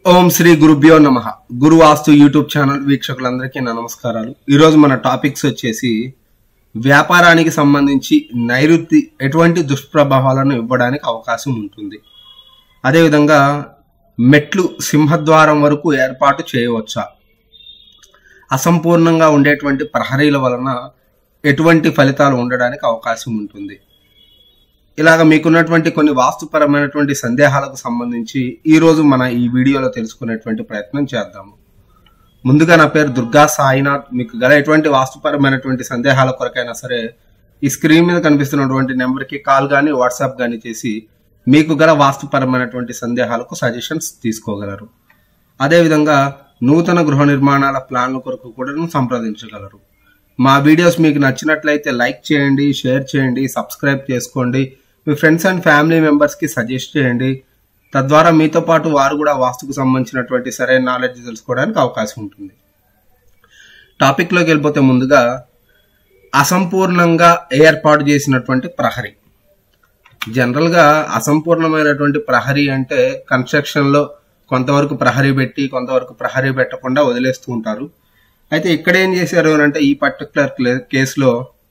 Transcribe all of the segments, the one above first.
ఓం శ్రీ గురుభ్యో నమ గురు వాస్తు YouTube channel వీక్షకులందరికీ నా నమస్కారాలు ఈరోజు మన టాపిక్స్ వచ్చేసి వ్యాపారానికి సంబంధించి నైరుతి ఎటువంటి దుష్ప్రభావాలను ఇవ్వడానికి అవకాశం ఉంటుంది అదేవిధంగా మెట్లు సింహద్వారం వరకు ఏర్పాటు చేయవచ్చా అసంపూర్ణంగా ఉండేటువంటి ప్రహరీల వలన ఎటువంటి ఫలితాలు ఉండడానికి అవకాశం ఉంటుంది ఇలాగ మీకున్నటువంటి కొన్ని వాస్తుపరమైనటువంటి సందేహాలకు సంబంధించి ఈ రోజు మన ఈ వీడియోలో తెలుసుకునేటువంటి ప్రయత్నం చేద్దాము ముందుగా నా పేరు దుర్గా సాయినాథ్ మీకు గల ఎటువంటి వాస్తుపరమైనటువంటి సందేహాల కొరకైనా సరే ఈ స్క్రీన్ మీద కనిపిస్తున్నటువంటి నెంబర్కి కాల్ కానీ వాట్సాప్ కానీ చేసి మీకు గల వాస్తుపరమైనటువంటి సందేహాలకు సజెషన్స్ తీసుకోగలరు అదేవిధంగా నూతన గృహ నిర్మాణాల ప్లాన్ల కొరకు కూడా సంప్రదించగలరు మా వీడియోస్ మీకు నచ్చినట్లయితే లైక్ చేయండి షేర్ చేయండి సబ్స్క్రైబ్ చేసుకోండి మీ ఫ్రెండ్స్ అండ్ ఫ్యామిలీ మెంబర్స్కి సజెస్ట్ చేయండి తద్వారా మీతో పాటు వారు కూడా వాస్తుకు సంబంధించినటువంటి సరైన నాలెడ్జ్ తెలుసుకోవడానికి అవకాశం ఉంటుంది టాపిక్లోకి వెళ్ళిపోతే ముందుగా అసంపూర్ణంగా ఏర్పాటు చేసినటువంటి ప్రహరీ జనరల్గా అసంపూర్ణమైనటువంటి ప్రహరీ అంటే కన్స్ట్రక్షన్లో కొంతవరకు ప్రహరీ పెట్టి కొంతవరకు ప్రహరీ పెట్టకుండా వదిలేస్తూ ఉంటారు అయితే ఇక్కడ ఏం చేశారు అని అంటే ఈ పర్టికులర్ కేసులో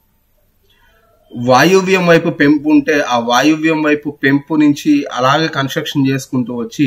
వాయువ్యం వైపు పెంపు ఉంటే ఆ వాయువ్యం వైపు పెంపు నుంచి అలాగే కన్స్ట్రక్షన్ చేసుకుంటూ వచ్చి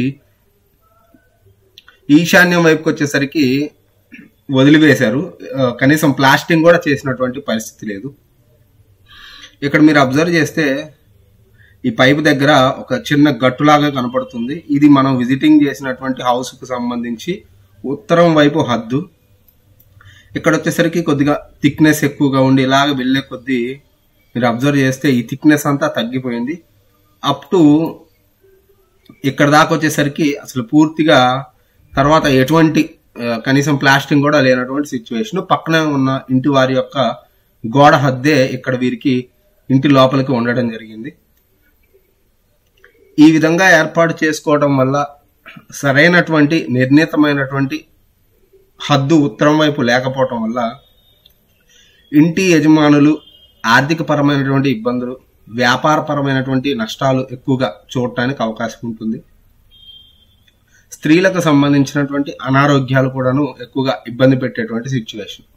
ఈశాన్యం వైపుకి వచ్చేసరికి వదిలివేశారు ఆ, కనీసం ప్లాస్టింగ్ కూడా చేసినటువంటి పరిస్థితి లేదు ఇక్కడ మీరు అబ్జర్వ్ చేస్తే ఈ పైపు దగ్గర ఒక చిన్న గట్టులాగా కనపడుతుంది ఇది మనం విజిటింగ్ చేసినటువంటి హౌస్ కు సంబంధించి ఉత్తరం వైపు హద్దు ఇక్కడ వచ్చేసరికి కొద్దిగా థిక్నెస్ ఎక్కువగా ఉండి ఇలాగ వెళ్ళే కొద్దీ మీరు అబ్జర్వ్ చేస్తే ఈ థిక్నెస్ అంతా తగ్గిపోయింది అప్ టు ఇక్కడ దాకా వచ్చేసరికి అసలు పూర్తిగా తర్వాత ఎటువంటి ఆ, కనీసం ప్లాస్టింగ్ కూడా లేనటువంటి సిచ్యువేషన్ పక్కనే ఉన్న ఇంటి వారి యొక్క గోడ హద్దే ఇక్కడ వీరికి ఇంటి లోపలికి ఉండడం జరిగింది ఈ విధంగా ఏర్పాటు చేసుకోవడం వల్ల సరైనటువంటి నిర్ణీతమైనటువంటి హద్దు ఉత్తరం వైపు లేకపోవటం వల్ల ఇంటి యజమానులు ఆర్థిక పరమైనటువంటి ఇబ్బందులు వ్యాపారపరమైనటువంటి నష్టాలు ఎక్కువగా చూడటానికి అవకాశం ఉంటుంది స్త్రీలకు సంబంధించినటువంటి అనారోగ్యాలు కూడాను ఎక్కువగా ఇబ్బంది పెట్టేటువంటి సిచ్యువేషన్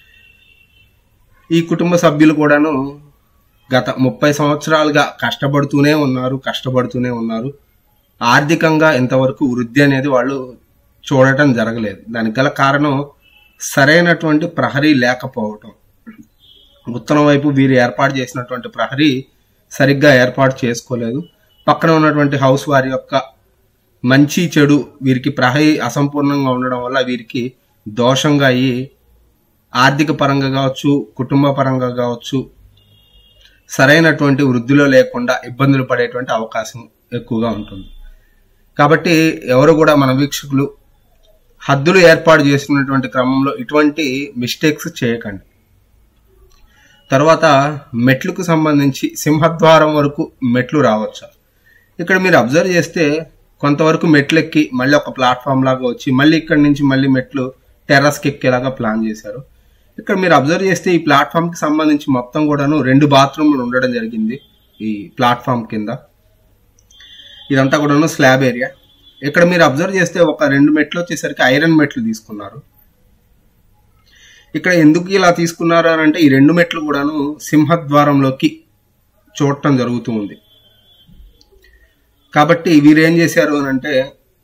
ఈ కుటుంబ సభ్యులు కూడాను గత ముప్పై సంవత్సరాలుగా కష్టపడుతూనే ఉన్నారు కష్టపడుతూనే ఉన్నారు ఆర్థికంగా ఇంతవరకు వృద్ధి అనేది వాళ్ళు చూడటం జరగలేదు దానికి గల కారణం సరైనటువంటి ప్రహరీ లేకపోవటం ఉత్తరం వైపు వీరు ఏర్పాటు చేసినటువంటి ప్రహరీ సరిగ్గా ఏర్పాటు చేసుకోలేదు పక్కన ఉన్నటువంటి హౌస్ వారి యొక్క మంచి చెడు వీరికి ప్రహరీ అసంపూర్ణంగా ఉండడం వల్ల వీరికి దోషంగా అయ్యి ఆర్థిక పరంగా కావచ్చు కుటుంబ పరంగా కావచ్చు సరైనటువంటి వృద్ధిలో లేకుండా ఇబ్బందులు పడేటువంటి అవకాశం ఎక్కువగా ఉంటుంది కాబట్టి ఎవరు కూడా మన వీక్షకులు హద్దులు ఏర్పాటు చేసుకున్నటువంటి క్రమంలో ఇటువంటి మిస్టేక్స్ చేయకండి తర్వాత మెట్లకు సంబంధించి సింహద్వారం వరకు మెట్లు రావచ్చు ఇక్కడ మీరు అబ్జర్వ్ చేస్తే కొంతవరకు మెట్లు ఎక్కి మళ్ళీ ఒక ప్లాట్ఫామ్ లాగా వచ్చి మళ్ళీ ఇక్కడ నుంచి మళ్ళీ మెట్లు టెర్రస్కి ఎక్కేలాగా ప్లాన్ చేశారు ఇక్కడ మీరు అబ్జర్వ్ చేస్తే ఈ ప్లాట్ఫామ్ కి సంబంధించి మొత్తం కూడాను రెండు బాత్రూమ్లు ఉండడం జరిగింది ఈ ప్లాట్ఫామ్ కింద ఇదంతా కూడాను స్లాబ్ ఏరియా ఇక్కడ మీరు అబ్జర్వ్ చేస్తే ఒక రెండు మెట్లు వచ్చేసరికి ఐరన్ మెట్లు తీసుకున్నారు ఇక్కడ ఎందుకు ఇలా తీసుకున్నారు అని అంటే ఈ రెండు మెట్లు కూడాను సింహద్వారంలోకి చూడటం జరుగుతూ ఉంది కాబట్టి వీరు ఏం చేశారు అని అంటే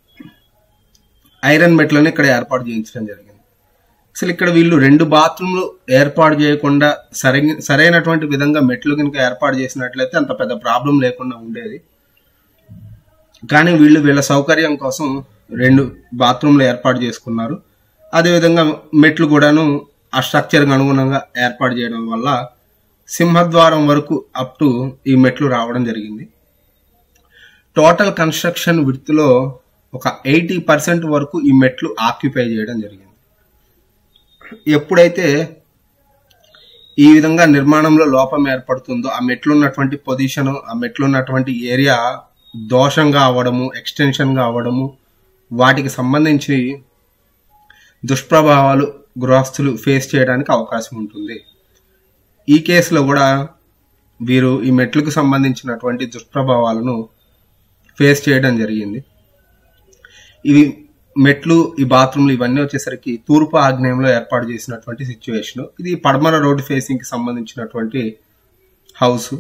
ఐరన్ మెట్లను ఇక్కడ ఏర్పాటు చేయించడం జరిగింది అసలు ఇక్కడ వీళ్ళు రెండు బాత్రూమ్లు ఏర్పాటు చేయకుండా సరైన సరైనటువంటి విధంగా మెట్లు కనుక ఏర్పాటు చేసినట్లయితే అంత పెద్ద ప్రాబ్లం లేకుండా ఉండేది కానీ వీళ్ళు వీళ్ళ సౌకర్యం కోసం రెండు బాత్రూమ్లు ఏర్పాటు చేసుకున్నారు అదేవిధంగా మెట్లు కూడాను ఆ స్ట్రక్చర్కి అనుగుణంగా ఏర్పాటు చేయడం వల్ల సింహద్వారం వరకు అప్ టు ఈ మెట్లు రావడం జరిగింది టోటల్ కన్స్ట్రక్షన్ విడ్త్లో ఒక ఎయిటీ పర్సెంట్ వరకు ఈ మెట్లు ఆక్యుపై చేయడం జరిగింది ఎప్పుడైతే ఈ విధంగా నిర్మాణంలో లోపం ఏర్పడుతుందో ఆ మెట్లు ఉన్నటువంటి పొజిషన్ ఆ మెట్లు ఉన్నటువంటి ఏరియా దోషంగా అవ్వడము ఎక్స్టెన్షన్గా అవ్వడము వాటికి సంబంధించి దుష్ప్రభావాలు గృహస్థులు ఫేస్ చేయడానికి అవకాశం ఉంటుంది ఈ కేసులో కూడా వీరు ఈ మెట్లకు సంబంధించినటువంటి దుష్ప్రభావాలను ఫేస్ చేయడం జరిగింది ఇవి మెట్లు ఈ బాత్రూమ్లు ఇవన్నీ వచ్చేసరికి తూర్పు ఆగ్నేయంలో ఏర్పాటు చేసినటువంటి సిచ్యువేషన్ ఇది పడమర రోడ్డు ఫేసింగ్ కి సంబంధించినటువంటి హౌస్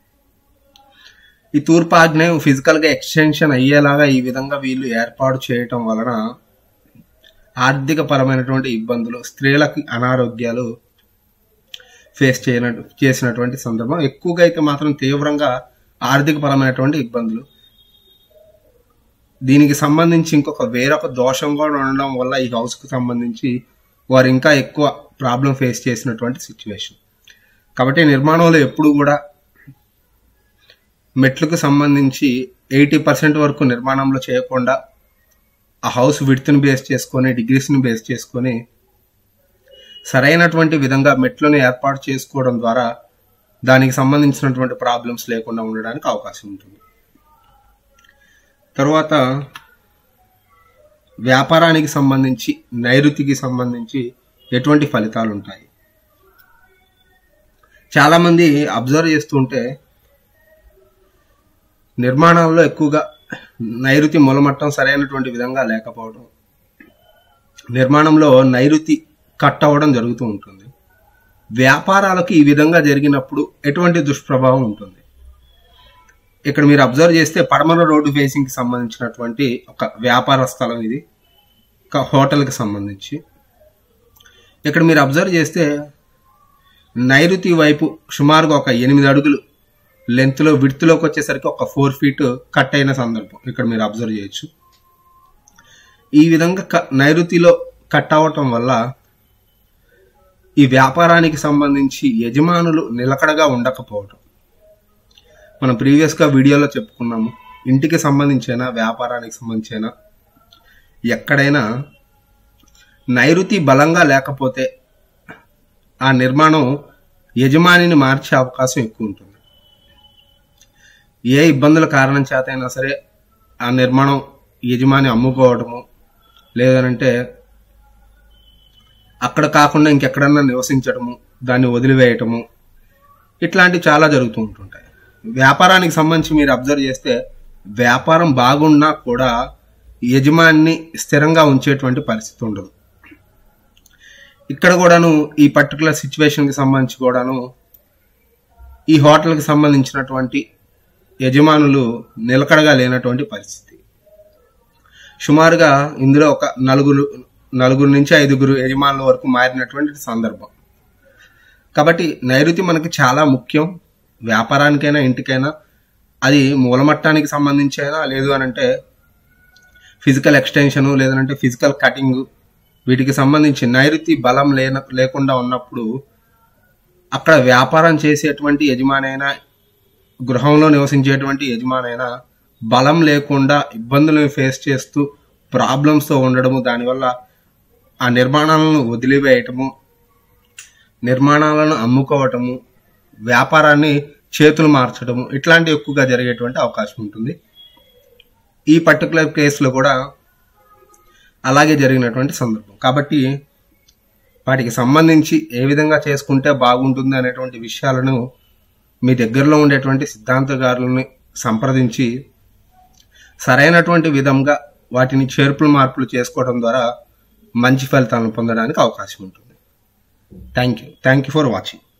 ఈ తూర్పు ఆగ్నేయం ఫిజికల్ గా ఎక్స్టెన్షన్ అయ్యేలాగా ఈ విధంగా వీళ్ళు ఏర్పాటు చేయటం వలన ఆర్థిక పరమైనటువంటి ఇబ్బందులు స్త్రీలకి అనారోగ్యాలు ఫేస్ చేయన చేసినటువంటి సందర్భం ఎక్కువగా అయితే మాత్రం తీవ్రంగా ఆర్థిక పరమైనటువంటి ఇబ్బందులు దీనికి సంబంధించి ఇంకొక వేరొక దోషం కూడా ఉండడం వల్ల ఈ హౌస్ కు సంబంధించి వారు ఇంకా ఎక్కువ ప్రాబ్లం ఫేస్ చేసినటువంటి సిచ్యువేషన్ కాబట్టి నిర్మాణంలో ఎప్పుడు కూడా మెట్లకు సంబంధించి ఎయిటీ పర్సెంట్ వరకు నిర్మాణంలో చేయకుండా ఆ హౌస్ విడ్త్ని బేస్ చేసుకొని డిగ్రీస్ని బేస్ చేసుకొని సరైనటువంటి విధంగా మెట్లను ఏర్పాటు చేసుకోవడం ద్వారా దానికి సంబంధించినటువంటి ప్రాబ్లమ్స్ లేకుండా ఉండడానికి అవకాశం ఉంటుంది తర్వాత వ్యాపారానికి సంబంధించి నైరుతికి సంబంధించి ఎటువంటి ఫలితాలు ఉంటాయి చాలామంది అబ్జర్వ్ చేస్తుంటే నిర్మాణాల్లో ఎక్కువగా నైరుతి మూలమట్టం సరైనటువంటి విధంగా లేకపోవడం నిర్మాణంలో నైరుతి కట్ అవ్వడం జరుగుతూ ఉంటుంది వ్యాపారాలకు ఈ విధంగా జరిగినప్పుడు ఎటువంటి దుష్ప్రభావం ఉంటుంది ఇక్కడ మీరు అబ్జర్వ్ చేస్తే పడమర రోడ్డు ఫేసింగ్ కి సంబంధించినటువంటి ఒక వ్యాపార స్థలం ఇది ఒక హోటల్కి సంబంధించి ఇక్కడ మీరు అబ్జర్వ్ చేస్తే నైరుతి వైపు సుమారుగా ఒక ఎనిమిది అడుగులు లెంత్లో విడ్త్లోకి వచ్చేసరికి ఒక ఫోర్ ఫీట్ కట్ అయిన సందర్భం ఇక్కడ మీరు అబ్జర్వ్ చేయొచ్చు ఈ విధంగా క- నైరుతిలో కట్ అవ్వటం వల్ల ఈ వ్యాపారానికి సంబంధించి యజమానులు నిలకడగా ఉండకపోవటం మనం ప్రీవియస్గా వీడియోలో చెప్పుకున్నాము ఇంటికి సంబంధించిన వ్యాపారానికి సంబంధించిన ఎక్కడైనా నైరుతి బలంగా లేకపోతే ఆ నిర్మాణం యజమానిని మార్చే అవకాశం ఎక్కువ ఉంటుంది ఏ ఇబ్బందుల కారణం చేత అయినా సరే ఆ నిర్మాణం యజమాని అమ్ముకోవడము లేదనంటే అక్కడ కాకుండా ఇంకెక్కడన్నా నివసించడము దాన్ని వదిలివేయటము ఇట్లాంటివి చాలా జరుగుతూ ఉంటుంటాయి వ్యాపారానికి సంబంధించి మీరు అబ్జర్వ్ చేస్తే వ్యాపారం బాగున్నా కూడా యజమాని స్థిరంగా ఉంచేటువంటి పరిస్థితి ఉండదు ఇక్కడ కూడాను ఈ పర్టికులర్ సిచ్యువేషన్కి సంబంధించి కూడాను ఈ హోటల్కి సంబంధించినటువంటి యజమానులు నిలకడగా లేనటువంటి పరిస్థితి సుమారుగా ఇందులో ఒక నలుగురు నలుగురు నుంచి ఐదుగురు యజమానుల వరకు మారినటువంటి సందర్భం కాబట్టి నైరుతి మనకి చాలా ముఖ్యం వ్యాపారానికైనా ఇంటికైనా అది మూలమట్టానికి సంబంధించి అయినా లేదు అని అంటే ఫిజికల్ ఎక్స్టెన్షన్ లేదంటే ఫిజికల్ కటింగ్ వీటికి సంబంధించి నైరుతి బలం లేన లేకుండా ఉన్నప్పుడు అక్కడ వ్యాపారం చేసేటువంటి యజమానైనా గృహంలో నివసించేటువంటి యజమానైనా బలం లేకుండా ఇబ్బందులను ఫేస్ చేస్తూ ప్రాబ్లమ్స్తో ఉండడము దానివల్ల ఆ నిర్మాణాలను వదిలివేయటము నిర్మాణాలను అమ్ముకోవటము వ్యాపారాన్ని చేతులు మార్చడము ఇట్లాంటివి ఎక్కువగా జరిగేటువంటి అవకాశం ఉంటుంది ఈ పర్టికులర్ కేసులో కూడా అలాగే జరిగినటువంటి సందర్భం కాబట్టి వాటికి సంబంధించి ఏ విధంగా చేసుకుంటే బాగుంటుంది అనేటువంటి విషయాలను మీ దగ్గరలో ఉండేటువంటి సిద్ధాంతగారులని సంప్రదించి సరైనటువంటి విధంగా వాటిని చేర్పులు మార్పులు చేసుకోవడం ద్వారా మంచి ఫలితాలను పొందడానికి అవకాశం ఉంటుంది thank you thank you for watching